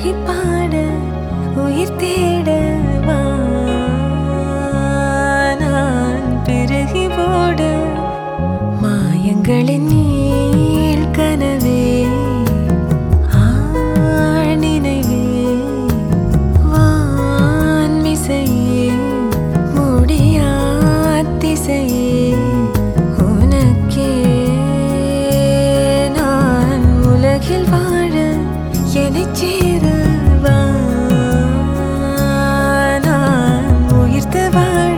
அழுகி பாட உயிர் தேட வா நான் பெருகி ஓட மாயங்களின் நீள் கனவே ஆழ் நினைவே வான்மிசையே முடியா திசையே உனக்கே நான் உலகில் வாழ எனச் சேர வா நான் உயிர்த்து வாழ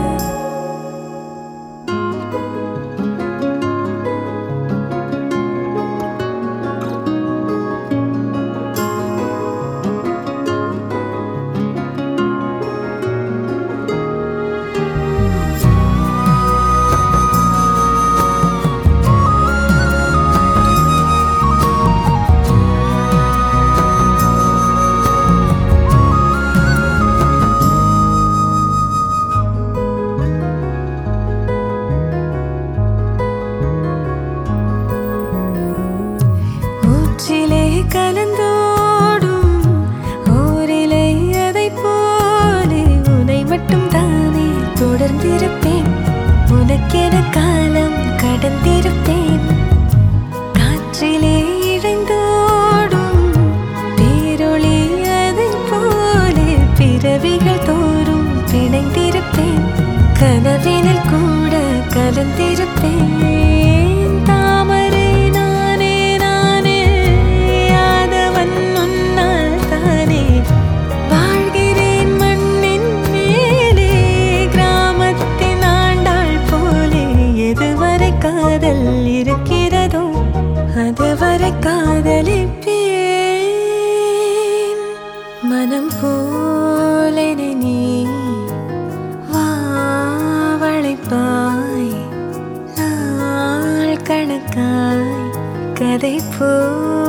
ஊற்றிலே கலந்தோடும் ஓரிலை அதைப் போலே உன்னை மட்டும் தானே தொடர்ந்திருப்பேன் உனக்கென காலம் கடந்திருப்பேன் காற்றிலே இழைந்தோடும் பேரொளி அதைப் போலே பிறவிகள் தோறும் பிணைந்திருப்பேன் கனவினில் கூட கலந்திருப்பேன் தாமரை நானே நானே யாதவன் உன்னால் தானே வாழ்கிறேன் மண்ணின் மேலே கிராமத்தின் ஆண்டாள் போலே எதுவரை காதல் இருக்கிறதோ அதுவரை காதலிப்பேன் மனம் போலென நீ வாவளைப்பாய் நாள் கணக்காய் கதை போ